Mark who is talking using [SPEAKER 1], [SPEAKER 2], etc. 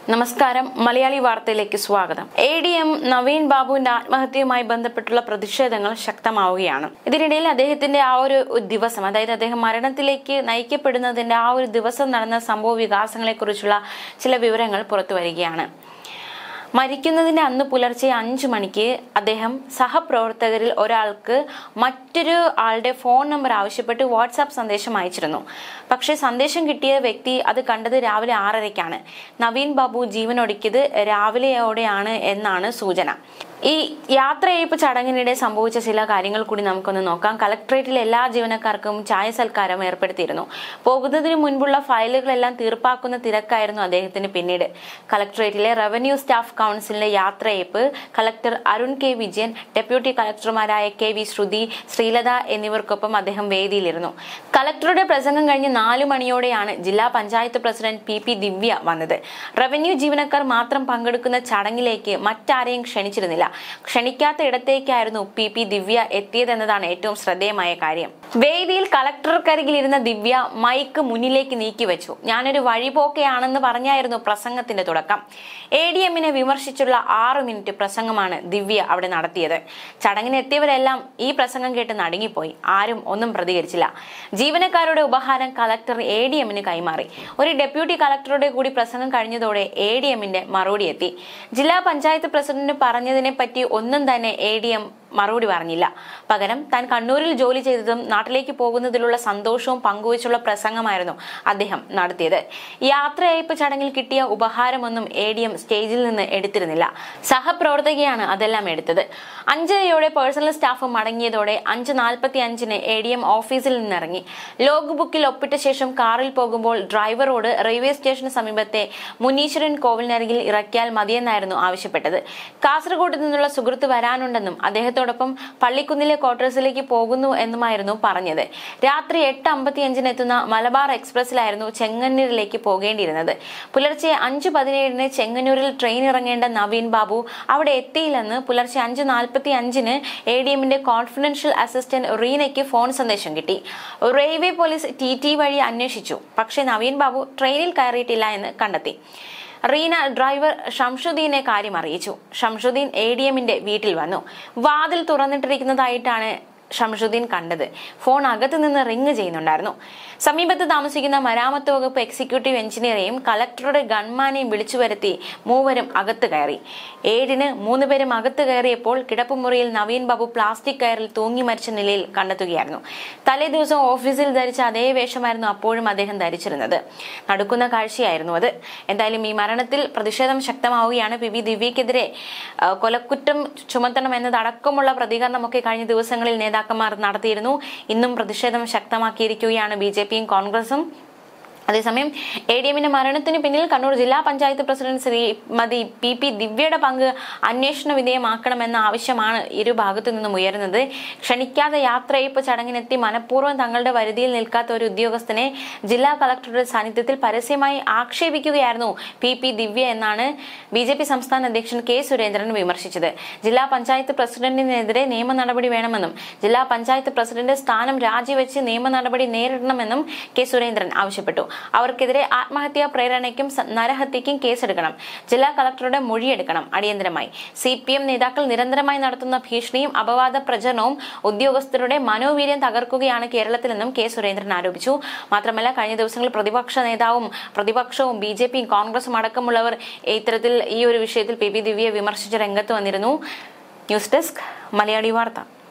[SPEAKER 1] നമസ്കാരം മലയാളി വാർത്തയിലേക്ക് സ്വാഗതം എ ഡി എം നവീൻ ബാബുവിന്റെ ആത്മഹത്യയുമായി ബന്ധപ്പെട്ടുള്ള പ്രതിഷേധങ്ങൾ ശക്തമാവുകയാണ് ഇതിനിടയിൽ അദ്ദേഹത്തിന്റെ ആ ഒരു ദിവസം അതായത് അദ്ദേഹം മരണത്തിലേക്ക് നയിക്കപ്പെടുന്നതിന്റെ ആ ഒരു ദിവസം നടന്ന സംഭവ വികാസങ്ങളെ കുറിച്ചുള്ള ചില വിവരങ്ങൾ പുറത്തു വരികയാണ് മരിക്കുന്നതിന്റെ അന്ന് പുലർച്ചെ അഞ്ചു മണിക്ക് അദ്ദേഹം സഹപ്രവർത്തകരിൽ ഒരാൾക്ക് മറ്റൊരു ആളുടെ ഫോൺ നമ്പർ ആവശ്യപ്പെട്ട് വാട്സാപ്പ് സന്ദേശം അയച്ചിരുന്നു പക്ഷേ സന്ദേശം കിട്ടിയ വ്യക്തി അത് കണ്ടത് രാവിലെ ആറരയ്ക്കാണ് നവീൻ ബാബു ജീവനൊടുക്കിയത് രാവിലെയോടെയാണ് എന്നാണ് സൂചന ഈ യാത്രയയപ്പ് ചടങ്ങിനിടെ സംഭവിച്ച ചില കാര്യങ്ങൾ കൂടി നമുക്കൊന്ന് നോക്കാം കളക്ടറേറ്റിലെ എല്ലാ ജീവനക്കാർക്കും ചായ സൽക്കാരം ഏർപ്പെടുത്തിയിരുന്നു പോകുന്നതിന് മുൻപുള്ള ഫയലുകളെല്ലാം തീർപ്പാക്കുന്ന തിരക്കായിരുന്നു അദ്ദേഹത്തിന് പിന്നീട് കളക്ടറേറ്റിലെ റവന്യൂ സ്റ്റാഫ് കൗൺസിലിന്റെ യാത്രയയപ്പ് collector Arun K Vijayan deputy കളക്ടർമാരായ കെ വി ശ്രുതി ശ്രീലത എന്നിവർക്കൊപ്പം അദ്ദേഹം വേദിയിലിരുന്നു കളക്ടറുടെ പ്രസംഗം കഴിഞ്ഞ് നാലു മണിയോടെയാണ് ജില്ലാ panchayat president P P Divya വന്നത് റവന്യൂ ജീവനക്കാർ മാത്രം പങ്കെടുക്കുന്ന ചടങ്ങിലേക്ക് മറ്റാരെയും ക്ഷണിച്ചിരുന്നില്ല ക്ഷണിക്കാത്ത ഇടത്തേക്കായിരുന്നു പി പി ദിവ്യ എത്തിയതെന്നതാണ് ഏറ്റവും ശ്രദ്ധേയമായ കാര്യം വേദിയിൽ കളക്ടർക്കരികിൽ ഇരുന്ന ദിവ്യ മൈക്ക് മുന്നിലേക്ക് നീക്കി വെച്ചു ഞാനൊരു വഴിപോക്കയാണെന്ന് പറഞ്ഞായിരുന്നു പ്രസംഗത്തിന്റെ തുടക്കം എ ഡി എമ്മിനെ വിമർശിച്ചുള്ള ആറ് മിനിറ്റ് പ്രസംഗമാണ് ദിവ്യ അവിടെ നടത്തിയത് ചടങ്ങിന് എത്തിയവരെല്ലാം ഈ പ്രസംഗം കേട്ട് നടുങ്ങിപ്പോയി ആരും ഒന്നും പ്രതികരിച്ചില്ല ജീവനക്കാരുടെ ഉപഹാരം കളക്ടർ എ ഡി എമ്മിന് കൈമാറി ഒരു ഡെപ്യൂട്ടി കളക്ടറുടെ കൂടി പ്രസംഗം കഴിഞ്ഞതോടെ എ ഡി എമ്മിന്റെ മറുപടി എത്തി ജില്ലാ പഞ്ചായത്ത് പ്രസിഡന്റ് പറഞ്ഞതിനെ പറ്റി ഒന്നും തന്നെ എ ഡി എം മറുപടി പറഞ്ഞില്ല പകരം താൻ കണ്ണൂരിൽ ജോലി ചെയ്തതും നാട്ടിലേക്ക് പോകുന്നതിലുള്ള സന്തോഷവും പങ്കുവച്ചുള്ള പ്രസംഗമായിരുന്നു അദ്ദേഹം നടത്തിയത് യാത്രയയപ്പ് ചടങ്ങിൽ കിട്ടിയ ഉപഹാരമൊന്നും എ ഡി എം സ്റ്റേജിൽ നിന്ന് എടുത്തിരുന്നില്ല സഹപ്രവർത്തകയാണ് അതെല്ലാം എടുത്തത് അഞ്ചരയോടെ പേഴ്സണൽ സ്റ്റാഫ് മടങ്ങിയതോടെ അഞ്ച് നാൽപ്പത്തി അഞ്ചിന് എ ഡി എം ഓഫീസിൽ നിന്നിറങ്ങി ലോഗ് ബുക്കിൽ ഒപ്പിട്ട ശേഷം കാറിൽ പോകുമ്പോൾ ഡ്രൈവറോട് റെയിൽവേ സ്റ്റേഷന് സമീപത്തെ മുനീശ്വരൻ കോവിലിനരികിൽ ഇറക്കിയാൽ മതിയെന്നായിരുന്നു ആവശ്യപ്പെട്ടത് കാസർഗോഡ് നിന്നുള്ള സുഹൃത്ത് വരാനുണ്ടെന്നും അദ്ദേഹത്തോടൊപ്പം പള്ളിക്കുന്നിലെ ക്വാർട്ടേഴ്സിലേക്ക് പോകുന്നു എന്നുമായിരുന്നു പറഞ്ഞത് രാത്രി എട്ട് അമ്പത്തിയഞ്ചിന് എത്തുന്ന മലബാർ എക്സ്പ്രസിലായിരുന്നു ചെങ്ങന്നൂരിലേക്ക് പോകേണ്ടിയിരുന്നത് പുലർച്ചെ അഞ്ച് പതിനേഴിന് ചെങ്ങന്നൂരിൽ ട്രെയിൻ ഇറങ്ങേണ്ട നവീൻ ബാബു അവിടെ എത്തിയില്ലെന്ന് പുലർച്ചെ അഞ്ച് നാൽപ്പത്തി അഞ്ചിന് എ ഡി എമ്മിന്റെ കോൺഫിഡൻഷ്യൽ അസിസ്റ്റന്റ് റീനയ്ക്ക് ഫോൺ സന്ദേശം കിട്ടി റെയിൽവേ പോലീസ് ടി ടി വഴി അന്വേഷിച്ചു പക്ഷേ നവീൻ ബാബു ട്രെയിനിൽ കയറിയിട്ടില്ല എന്ന് കണ്ടെത്തി റീന ഡ്രൈവർ ഷംഷുദ്ദീനെ കാര്യം അറിയിച്ചു ഷംഷുദ്ദീൻ എ ഡി എമ്മിന്റെ വീട്ടിൽ വന്നു വാതിൽ തുറന്നിട്ടിരിക്കുന്നതായിട്ടാണ് ഷംഷുദ്ദീൻ കണ്ടത് ഫോൺ അകത്തു നിന്ന് റിങ് ചെയ്യുന്നുണ്ടായിരുന്നു സമീപത്ത് താമസിക്കുന്ന മരാമത്ത് വകുപ്പ് എക്സിക്യൂട്ടീവ് എഞ്ചിനീയറെയും കളക്ടറുടെ ഗൺമാനെയും വിളിച്ചു വരുത്തി മൂവരും അകത്ത് കയറി ഏഴിന് മൂന്നുപേരും അകത്ത് കയറിയപ്പോൾ കിടപ്പുമുറിയിൽ നവീൻ ബാബു പ്ലാസ്റ്റിക് കയറിൽ തൂങ്ങി മരിച്ച നിലയിൽ കണ്ടെത്തുകയായിരുന്നു തലേ ദിവസം ഓഫീസിൽ ധരിച്ച അതേ വേഷമായിരുന്നു അപ്പോഴും അദ്ദേഹം ധരിച്ചിരുന്നത് നടക്കുന്ന കാഴ്ചയായിരുന്നു അത് എന്തായാലും ഈ മരണത്തിൽ പ്രതിഷേധം ശക്തമാവുകയാണ് പി വി ദിവ്യക്കെതിരെ ആ, കൊലക്കുറ്റം ചുമത്തണമെന്നതടക്കമുള്ള പ്രതികരണമൊക്കെ കഴിഞ്ഞ ദിവസങ്ങളിൽ നേതാക്കന്മാർ നടത്തിയിരുന്നു ഇന്നും പ്രതിഷേധം ശക്തമാക്കിയിരിക്കുകയാണ് ബി ജെ പിയും കോൺഗ്രസും അതേസമയം എ ഡി എമ്മിന്റെ മരണത്തിന് പിന്നിൽ കണ്ണൂർ ജില്ലാ panchayat president Srimathi P P ദിവ്യയുടെ പങ്ക് അന്വേഷണ വിധേയമാക്കണമെന്ന ആവശ്യമാണ് ഇരു ഭാഗത്തു നിന്നും ഉയരുന്നത് ക്ഷണിക്കാതെ യാത്രയയപ്പ് ചടങ്ങിനെത്തി മനഃപൂർവ്വം തങ്ങളുടെ വരുതിയിൽ നിൽക്കാത്ത ഒരു ഉദ്യോഗസ്ഥനെ ജില്ലാ കളക്ടറുടെ സാന്നിധ്യത്തിൽ പരസ്യമായി ആക്ഷേപിക്കുകയായിരുന്നു പി പി ദിവ്യ എന്നാണ് ബി ജെ പി സംസ്ഥാന അധ്യക്ഷൻ കെ സുരേന്ദ്രൻ വിമർശിച്ചത് ജില്ലാ പഞ്ചായത്ത് പ്രസിഡന്റിനെതിരെ നിയമ നടപടി വേണമെന്നും ജില്ലാ പഞ്ചായത്ത് പ്രസിഡന്റ് സ്ഥാനം രാജിവെച്ച് നിയമ നടപടി നേരിടണമെന്നും കെ സുരേന്ദ്രൻ ആവശ്യപ്പെട്ടു അവർക്കെതിരെ ആത്മഹത്യാ പ്രേരണയ്ക്കും സ- നരഹത്യയ്ക്കും കേസെടുക്കണം ജില്ലാ കളക്ടറുടെ മൊഴിയെടുക്കണം അടിയന്തരമായി സി പി എം നേതാക്കൾ നിരന്തരമായി നടത്തുന്ന ഭീഷണിയും അപവാദ പ്രചരണവും ഉദ്യോഗസ്ഥരുടെ മനോവീര്യം തകർക്കുകയാണ് കേരളത്തിലെന്നും കെ സുരേന്ദ്രൻ ആരോപിച്ചു മാത്രമല്ല കഴിഞ്ഞ ദിവസങ്ങളിൽ പ്രതിപക്ഷ നേതാവും പ്രതിപക്ഷവും ബി ജെ പിയും കോൺഗ്രസും അടക്കമുള്ളവർ ഇത്തരത്തിൽ ഈ ഒരു വിഷയത്തിൽ പി പി ദിവ്യയെ വിമർശിച്ച് രംഗത്ത് വന്നിരുന്നു ന്യൂസ് ഡെസ്ക് മലയാളി വാർത്ത